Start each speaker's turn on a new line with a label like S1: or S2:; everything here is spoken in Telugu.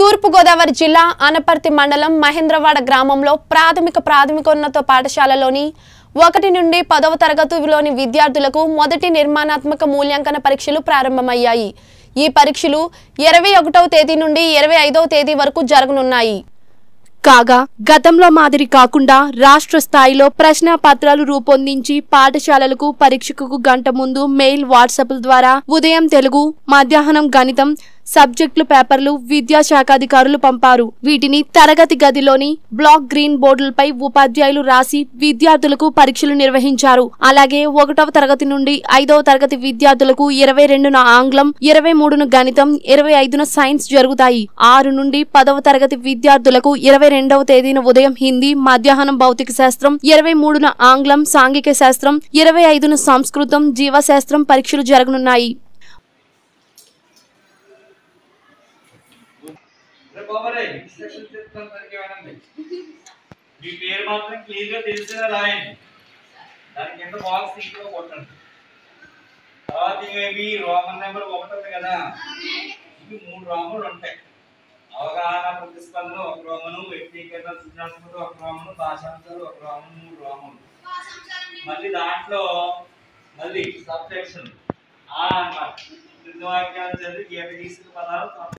S1: తూర్పుగోదావరి జిల్లా అనపర్తి మండలం మహేంద్రవాడ గ్రామంలో ప్రాథమిక ప్రాథమికోన్నత పాఠశాలలోని ఒకటి నుండి పదవ తరగతిలోని విద్యార్థులకు మొదటి నిర్మాణాత్మక మూల్యాంకన పరీక్షలు ప్రారంభమయ్యాయి ఈ పరీక్షలు ఇరవై ఒకటవ తేదీ నుండి ఇరవై ఐదవ తేదీ వరకు జరగనున్నాయి కాగా గతంలో మాదిరి కాకుండా రాష్ట్ర స్థాయిలో ప్రశ్న పత్రాలు రూపొందించి పాఠశాలలకు పరీక్షకు గంట ముందు మెయిల్ వాట్సాప్ల ద్వారా ఉదయం తెలుగు మధ్యాహ్నం గణితం సబ్జెక్టులు పేపర్లు విద్యాశాఖ అధికారులు పంపారు వీటిని తరగతి గదిలోని బ్లాక్ గ్రీన్ బోర్డులపై ఉపాధ్యాయులు రాసి విద్యార్థులకు పరీక్షలు నిర్వహించారు అలాగే ఒకటవ తరగతి నుండి ఐదవ తరగతి విద్యార్థులకు ఇరవై రెండున ఆంగ్లం ఇరవై మూడున గణితం ఇరవై ఐదున సైన్స్ జరుగుతాయి ఆరు నుండి పదవ తరగతి విద్యార్థులకు ఇరవై రెండవ తేదీన ఉదయం హిందీ మధ్యాహ్నం భౌతిక శాస్త్రం ఇరవై మూడున ఆంగ్లం సాంఘిక శాస్త్రం ఇరవై ఐదున సంస్కృతం జీవశాస్త్రం పరీక్షలు జరగనున్నాయి
S2: రేపు ఓవరే ఇన్స్ట్రక్షన్ చెప్తాను సరిగ్గా వినండి మీ పేరు మాత్రం క్లియర్ గా తెలిసేలా రాయండి దాని కింద బాక్స్ ఇంట్లో కొట్టండి తర్వాత ఇవి రోమన్ నెంబర్ ఒకటి ఉంది కదా ఇవి మూడు రోమన్లు ఉంటాయి అవగాహన ప్రతిస్పందన ఒక రోమను వ్యక్తీకరణ సృజనాత్మక ఒక రోమను భాషాంశాలు ఒక రోమను మూడు రోమన్లు మళ్ళీ దాంట్లో మళ్ళీ సబ్జెక్షన్ ఆ అన్నమాట క్రింది వాక్యాలు చదివి గీత గీసిన పదాలు